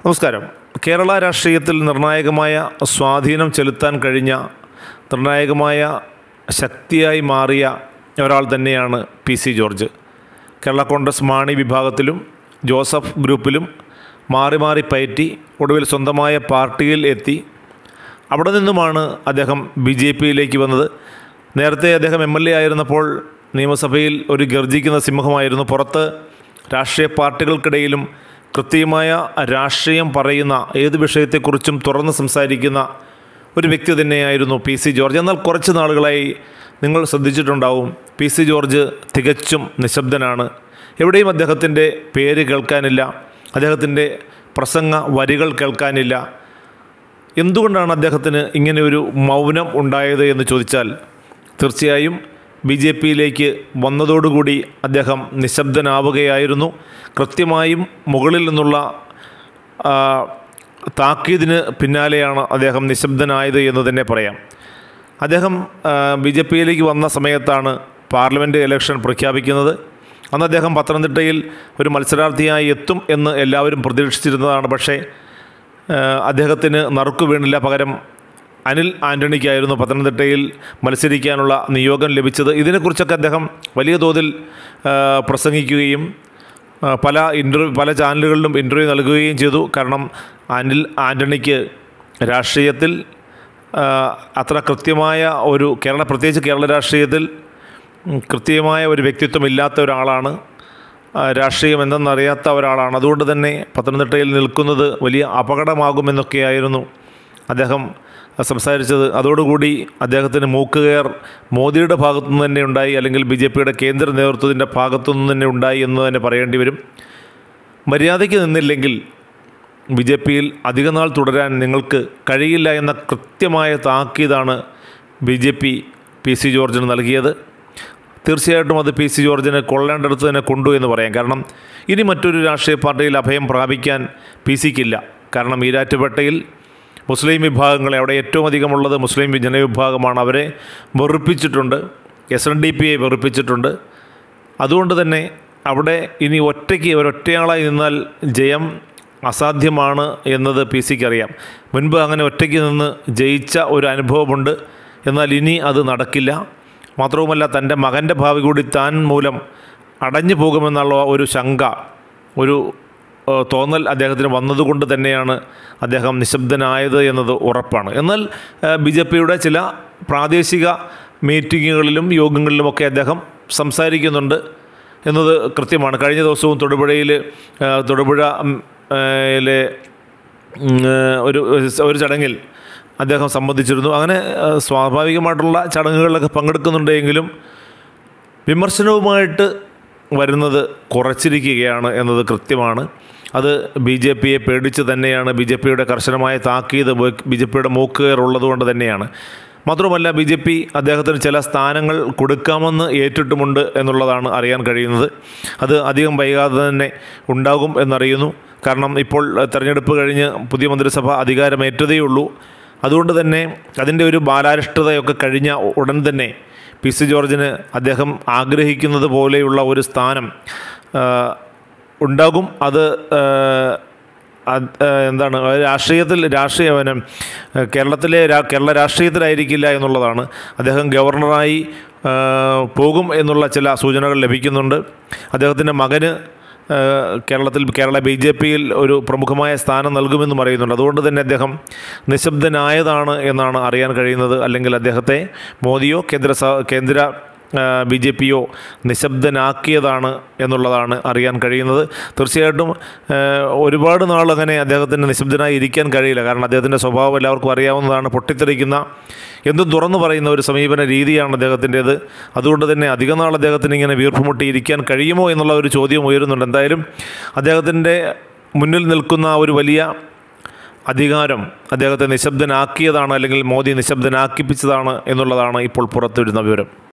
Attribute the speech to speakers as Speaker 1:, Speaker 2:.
Speaker 1: നമസ്കാരം കേരള രാഷ്ട്രീയത്തിൽ നിർണായകമായ സ്വാധീനം ചെലുത്താൻ കഴിഞ്ഞ നിർണായകമായ ശക്തിയായി മാറിയ ഒരാൾ തന്നെയാണ് P C George Kerala Congress Mani വിഭാഗത്തിലും ജോസഫ് ഗ്രൂപ്പിലും മാറി മാറി പയറ്റി ഒടുവിൽ സ്വന്തമായ പാർട്ടിയിൽ എത്തി അവിടെ നിന്നുമാണ് അദ്ദേഹം ബി ജെ പിയിലേക്ക് വന്നത് നേരത്തെ അദ്ദേഹം എം എൽ എ ആയിരുന്നപ്പോൾ നിയമസഭയിൽ ഒരു ഗർജിക്കുന്ന സിംഹമായിരുന്നു പുറത്ത് രാഷ്ട്രീയ പാർട്ടികൾക്കിടയിലും കൃത്യമായ രാഷ്ട്രീയം പറയുന്ന ഏത് വിഷയത്തെക്കുറിച്ചും തുറന്ന് സംസാരിക്കുന്ന ഒരു വ്യക്തി തന്നെയായിരുന്നു പി സി ജോർജ് എന്നാൽ കുറച്ച് നാളുകളായി നിങ്ങൾ ശ്രദ്ധിച്ചിട്ടുണ്ടാവും പി സി ജോർജ് തികച്ചും നിശബ്ദനാണ് എവിടെയും അദ്ദേഹത്തിൻ്റെ പേര് കേൾക്കാനില്ല അദ്ദേഹത്തിൻ്റെ പ്രസംഗ വരികൾ കേൾക്കാനില്ല എന്തുകൊണ്ടാണ് അദ്ദേഹത്തിന് ഇങ്ങനെ ഒരു മൗനം ഉണ്ടായത് എന്ന് ചോദിച്ചാൽ തീർച്ചയായും ബി ജെ പിയിലേക്ക് വന്നതോടുകൂടി അദ്ദേഹം നിശബ്ദനാവുകയായിരുന്നു കൃത്യമായും മുകളിൽ നിന്നുള്ള ആ, താക്കീതിന് പിന്നാലെയാണ് അദ്ദേഹം നിശബ്ദനായത് എന്ന് തന്നെ പറയാം അദ്ദേഹം ബി ജെ പിയിലേക്ക് വന്ന സമയത്താണ് പാർലമെൻറ്റ് ഇലക്ഷൻ പ്രഖ്യാപിക്കുന്നത് അന്ന് അദ്ദേഹം പത്തനംതിട്ടയിൽ ഒരു മത്സരാർത്ഥിയായി എത്തും എന്ന് എല്ലാവരും പ്രതീക്ഷിച്ചിരുന്നതാണ് പക്ഷേ ഏഹ് അദ്ദേഹത്തിന് നറുക്കു വീണില്ല പകരം അനിൽ ആൻ്റണിക്കായിരുന്നു പത്തനംതിട്ടയിൽ മത്സരിക്കാനുള്ള നിയോഗം ലഭിച്ചത് ഇതിനെക്കുറിച്ചൊക്കെ അദ്ദേഹം വലിയ തോതിൽ ഏഹ് പ്രസംഗിക്കുകയും ഏഹ് പല ഇൻ്റർവ്യൂ പല ചാനലുകളിലും ഇൻ്റർവ്യൂ നൽകുകയും ചെയ്തു കാരണം അനിൽ ആൻ്റണിക്ക് രാഷ്ട്രീയത്തിൽ ഏഹ് അത്ര കൃത്യമായ ഒരു കേരള പ്രത്യേകിച്ച് കേരള രാഷ്ട്രീയത്തിൽ ഉം, കൃത്യമായ ഒരു വ്യക്തിത്വം ഇല്ലാത്ത ഒരാളാണ് ആ, രാഷ്ട്രീയം എന്തെന്നറിയാത്ത ഒരാളാണ് അതുകൊണ്ട് തന്നെ പത്തനംതിട്ടയിൽ നിൽക്കുന്നത് വലിയ അപകടമാകുമെന്നൊക്കെയായിരുന്നു അദ്ദേഹം സംസാരിച്ചത് അതോടുകൂടി അദ്ദേഹത്തിന് മൂക്കുകയർ മോദിയുടെ ഭാഗത്തു നിന്ന് തന്നെ ഉണ്ടായി അല്ലെങ്കിൽ ബി ജെ പിയുടെ കേന്ദ്ര നേതൃത്വത്തിൻ്റെ ഭാഗത്തു നിന്ന് തന്നെ ഉണ്ടായി എന്ന് തന്നെ പറയേണ്ടി വരും മര്യാദയ്ക്ക് നിന്നില്ലെങ്കിൽ ബി ജെ പിയിൽ അധികനാൾ തുടരാൻ നിങ്ങൾക്ക് കഴിയില്ല എന്ന കൃത്യമായ താക്കീതാണ് B J P P C ജോർജിന് നൽകിയത് തീർച്ചയായിട്ടും അത് പി സി ജോർജിന് കൊള്ളേണ്ടടുത്ത് തന്നെ കൊണ്ടു എന്ന് പറയാം കാരണം ഇനി മറ്റൊരു രാഷ്ട്രീയ പാർട്ടിയിൽ അഭയം പ്രാപിക്കാൻ പി സിക്കില്ല കാരണം ഈരാറ്റുപേട്ടയിൽ മുസ്ലിം വിഭാഗങ്ങളെ അവിടെ ഏറ്റവും അധികമുള്ളത് മുസ്ലിം ജനവിഭാഗമാണ് അവരെ വെറുപ്പിച്ചിട്ടുണ്ട് എസ് എൻ ഡി പിയെ വെറുപ്പിച്ചിട്ടുണ്ട് അതുകൊണ്ട് തന്നെ അവിടെ ഇനി ഒറ്റയ്ക്ക് ഒരൊറ്റയാളായി നിന്നാൽ ജയം അസാധ്യമാണ് എന്നത് പി സിക്ക് അറിയാം മുൻപ് അങ്ങനെ ഒറ്റയ്ക്ക് നിന്ന് ജയിച്ച ഒരു അനുഭവമുണ്ട് എന്നാൽ ഇനി അത് നടക്കില്ല മാത്രവുമല്ല തൻ്റെ മകൻ്റെ ഭാവി കൂടി താൻ മൂലം അടഞ്ഞു പോകുമെന്നുള്ള ഒരു ശങ്ക ഒരു ഏഹ്, തോന്നൽ അദ്ദേഹത്തിന് വന്നതുകൊണ്ട് തന്നെയാണ് അദ്ദേഹം നിശബ്ദനായത് എന്നത് ഉറപ്പാണ് എന്നാൽ ബി ജെ പിയുടെ ചില പ്രാദേശിക മീറ്റിങ്ങുകളിലും യോഗങ്ങളിലുമൊക്കെ അദ്ദേഹം സംസാരിക്കുന്നുണ്ട് എന്നത് കൃത്യമാണ് കഴിഞ്ഞ ദിവസവും തൊടുപുഴയിൽ ഏഹ്, തൊടുപുഴ ഉം, ഏഹ്, ലെ ഉം, ഏഹ്, ഒരു ഒരു ചടങ്ങിൽ അദ്ദേഹം സംബന്ധിച്ചിരുന്നു അങ്ങനെ ഏഹ്, സ്വാഭാവികമായിട്ടുള്ള ചടങ്ങുകളിലൊക്കെ പങ്കെടുക്കുന്നുണ്ടെങ്കിലും വിമർശനവുമായിട്ട് വരുന്നത് കുറച്ചിരിക്കുകയാണ് എന്നത് കൃത്യമാണ് അത് ബി ജെ പിയെ പേടിച്ച് തന്നെയാണ് ബി ജെ പിയുടെ കർശനമായ താക്കീത് ബി ജെ പിയുടെ മൂക്കുകയർ ഉള്ളതുകൊണ്ട് തന്നെയാണ് മാത്രമല്ല ബി ജെ പി അദ്ദേഹത്തിന് ചില സ്ഥാനങ്ങൾ കൊടുക്കാമെന്ന് ഏറ്റിട്ടുമുണ്ട് എന്നുള്ളതാണ് അറിയാൻ കഴിയുന്നത് അത് അധികം വൈകാതെ തന്നെ ഉണ്ടാകും എന്നറിയുന്നു കാരണം ഇപ്പോൾ തെരഞ്ഞെടുപ്പ് കഴിഞ്ഞ് പുതിയ മന്ത്രിസഭ അധികാരമേറ്റതേ ഉള്ളൂ അതുകൊണ്ട് തന്നെ അതിൻ്റെ ഒരു ബാലാരിഷ്ടതയൊക്കെ കഴിഞ്ഞ ഉടൻ തന്നെ പി സി ജോർജിന് അദ്ദേഹം ആഗ്രഹിക്കുന്നത് പോലെയുള്ള ഒരു സ്ഥാനം ആ, ഉണ്ടാകും അത് ആ, അത്, ആ, എന്താണ് അത് രാഷ്ട്രീയത്തിൽ രാഷ്ട്രീയ പിന്നെ, കേരളത്തിലെ രാ- കേരള രാഷ്ട്രീയത്തിലായിരിക്കില്ല എന്നുള്ളതാണ് അദ്ദേഹം ഗവർണറായി ആ, പോകും എന്നുള്ള ചില സൂചനകൾ ലഭിക്കുന്നുണ്ട് അദ്ദേഹത്തിൻ്റെ മകന് ആ, കേരളത്തിൽ കേരള ബി ജെ പിയിൽ ഒരു പ്രമുഖമായ സ്ഥാനം നൽകുമെന്നും അറിയുന്നുണ്ട് അതുകൊണ്ട് തന്നെ അദ്ദേഹം നിശബ്ദനായതാണ് എന്നാണ് അറിയാൻ കഴിയുന്നത് അല്ലെങ്കിൽ അദ്ദേഹത്തെ മോദിയോ കേന്ദ്ര സ- കേന്ദ്ര ബി ജെ പിയോ നിശബ്ദനാക്കിയതാണ് എന്നുള്ളതാണ് അറിയാൻ കഴിയുന്നത് തീർച്ചയായിട്ടും ആ, ഒരുപാട് നാൾ അങ്ങനെ അദ്ദേഹത്തിന് നിശബ്ദനായി ഇരിക്കാൻ കഴിയില്ല കാരണം അദ്ദേഹത്തിൻ്റെ സ്വഭാവം എല്ലാവർക്കും അറിയാവുന്നതാണ് പൊട്ടിത്തെറിക്കുന്ന എന്തും തുറന്നു പറയുന്ന ഒരു സമീപന രീതിയാണ് അദ്ദേഹത്തിൻ്റേത് അതുകൊണ്ട് തന്നെ അധിക നാൾ അദ്ദേഹത്തിന് ഇങ്ങനെ വീർപ്പുമുട്ടി ഇരിക്കാൻ കഴിയുമോ എന്നുള്ള ഒരു ചോദ്യം ഉയരുന്നുണ്ട് എന്തായാലും അദ്ദേഹത്തിൻ്റെ മുന്നിൽ നിൽക്കുന്ന ആ ഒരു വലിയ അധികാരം അദ്ദേഹത്തെ നിശബ്ദനാക്കിയതാണ് അല്ലെങ്കിൽ മോദി നിശബ്ദനാക്കിപ്പിച്ചതാണ് എന്നുള്ളതാണ് ഇപ്പോൾ പുറത്തുവിടുന്ന വിവരം